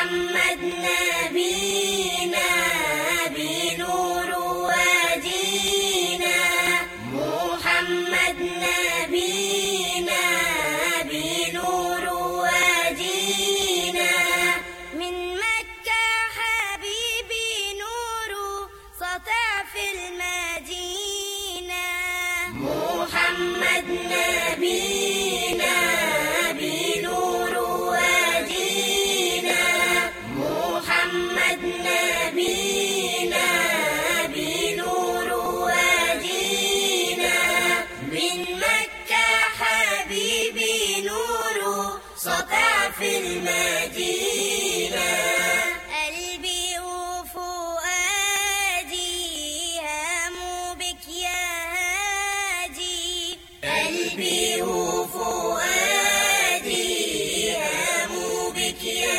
محمد نبينا بنور وادينا محمد نبينا بنور وادينا من مكة حبيبي نور سطع في المدينة محمد نبينا بنور وادينا محمد نبينا بنور وادينا من مكة حبيبي نور سطع في المدينة قلبي وفؤادي هاموا بك يا هادي قلبي وفؤادي هاموا بك يا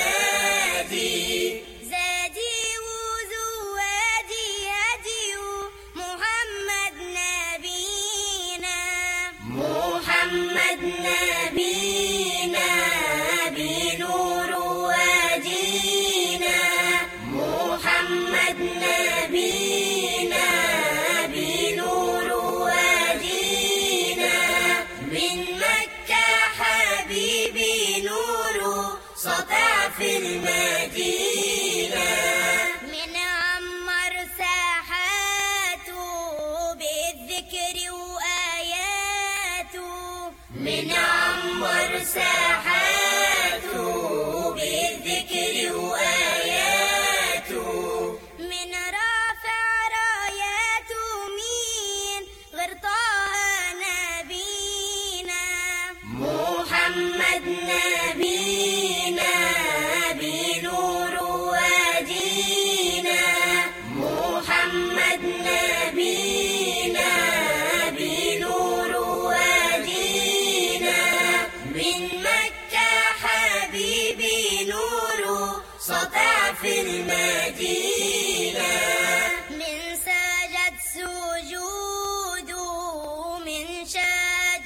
هادي زادي وزوادي هدي محمد نبينا محمد نبينا بنور وادينا محمد نبينا بنور وادينا من مكة حبيبي نور سطع في المدينة من عمر ساحاته بالذكر وآياته من عمر ساحاته بالذكر وآياته من رافع راياته مين غير طه نبينا محمد نبينا بنور وادينا محمد نبينا بنور وادينا من مكة حبيبي نور سطع في المدينة من سجد سجوده من شاد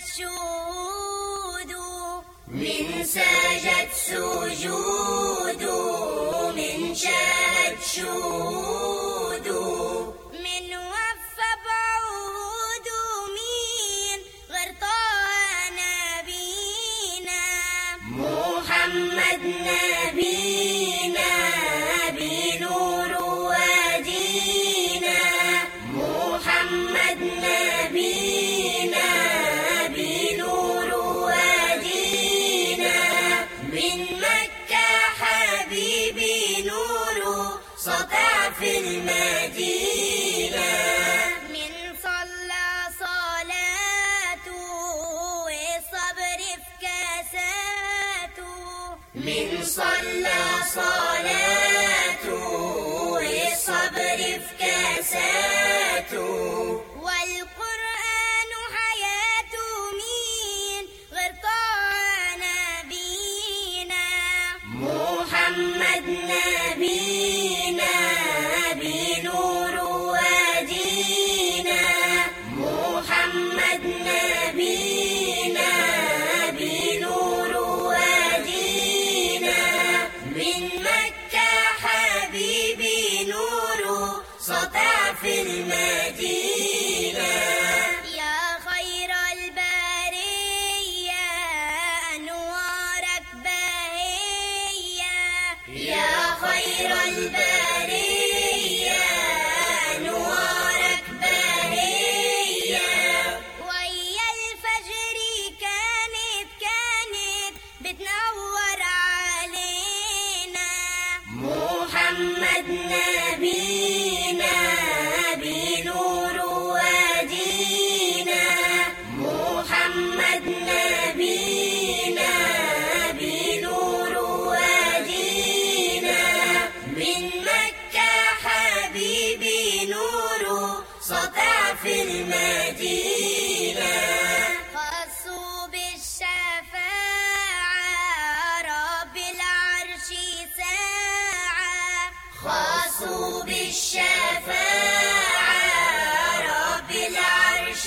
شهوده من سجد سجوده من شاد شهوده من وفى بعوده مين غير طه نبينا محمد نبينا بنور وادينا محمد نبينا بنور وادينا من مكة حبيبي نور سطع في المدينة من صلى صلاته والصبر في كاساته من صلى صلاته والصبر في كاساته والقرآن حياته مين غير طه نبينا محمد نبينا بنور وادينا محمد نبينا بنور وادينا من مكة حبيبي نور سطع في المدينة يا خير البرية أنوارك باهية يا خير البرية أنوارك باهية ويا الفجر كانت كانت بتنور علينا محمد نبينا بنور وادينا محمد نبينا بنور وادينا من مكة حبيبي نور سطع في المدينة خصوا بالشفاعة رب العرش ساعة خصوا بالشفاعة رب العرش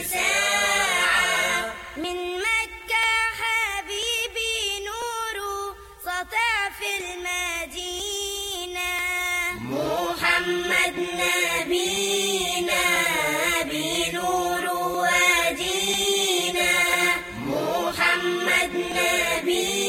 ساعة من مكة حبيبي نور سطع في الماء وعدنا بيه